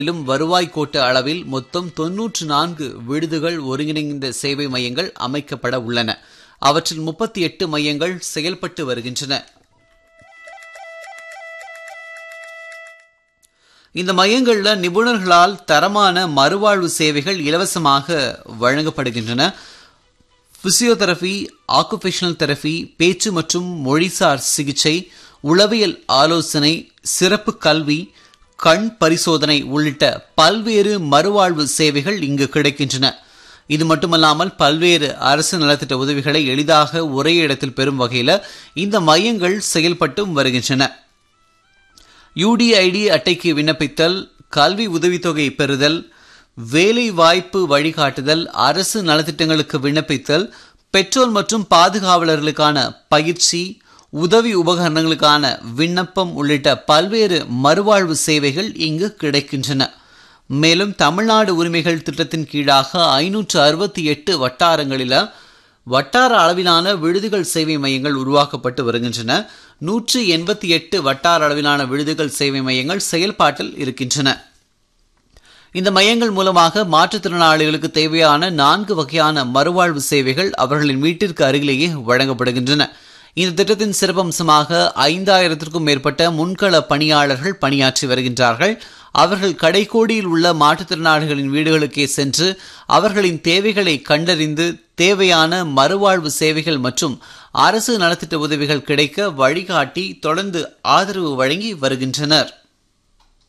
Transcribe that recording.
லும் வருவாய் கோட்ட அளவில் மொத்தம் தொன்னூற்று நான்கு விடுதிகள் ஒருங்கிணைந்த சேவை மையங்கள் அமைக்கப்பட உள்ளன அவற்றில் முப்பத்தி எட்டு மையங்கள் செயல்பட்டு வருகின்றன இந்த மையங்கள்ல நிபுணர்களால் தரமான மறுவாழ்வு சேவைகள் இலவசமாக வழங்கப்படுகின்றன பிசியோதெரபி ஆக்குபேஷனல் தெரபி பேச்சு மற்றும் மொழிசார் சிகிச்சை உளவியல் ஆலோசனை சிறப்பு கல்வி கண் பரிசோதனை உள்ளிட்ட பல்வேறு மறுவாழ்வு சேவைகள் இங்கு கிடைக்கின்றன இது மட்டுமல்லாமல் பல்வேறு அரசு நலத்திட்ட உதவிகளை எளிதாக ஒரே இடத்தில் பெறும் வகையில் இந்த மையங்கள் செயல்பட்டும் வருகின்றன யுடிஐடி அட்டைக்கு விண்ணப்பித்தல் கல்வி உதவித்தொகை பெறுதல் வேலை வாய்ப்பு வழிகாட்டுதல் அரசு நலத்திட்டங்களுக்கு விண்ணப்பித்தல் பெட்ரோல் மற்றும் பாதுகாவலர்களுக்கான பயிற்சி உதவி உபகரணங்களுக்கான விண்ணப்பம் உள்ளிட்ட பல்வேறு மறுவாழ்வு சேவைகள் இங்கு கிடைக்கின்றன மேலும் தமிழ்நாடு உரிமைகள் திட்டத்தின் கீழாக ஐநூற்று அறுபத்தி எட்டு வட்டாரங்களில் வட்டார அளவிலான விடுதிகள் சேவை மையங்கள் உருவாக்கப்பட்டு வருகின்றன நூற்று எண்பத்தி எட்டு வட்டார அளவிலான விடுதிகள் சேவை மையங்கள் செயல்பாட்டில் இருக்கின்றன இந்த மையங்கள் மூலமாக மாற்றுத்திறனாளிகளுக்கு தேவையான நான்கு வகையான மறுவாழ்வு சேவைகள் அவர்களின் வீட்டிற்கு அருகிலேயே வழங்கப்படுகின்றன இந்த திட்டத்தின் சிறப்பம்சமாக ஐந்தாயிரத்திற்கும் மேற்பட்ட முன்கள பணியாளர்கள் பணியாற்றி வருகின்றார்கள் அவர்கள் கடைக்கோடியில் உள்ள மாற்றுத்திறனாளிகளின் வீடுகளுக்கே சென்று அவர்களின் தேவைகளை கண்டறிந்து தேவையான மறுவாழ்வு சேவைகள் மற்றும் அரசு நலத்திட்ட உதவிகள் கிடைக்க வழிகாட்டி தொடர்ந்து ஆதரவு வழங்கி வருகின்றனர்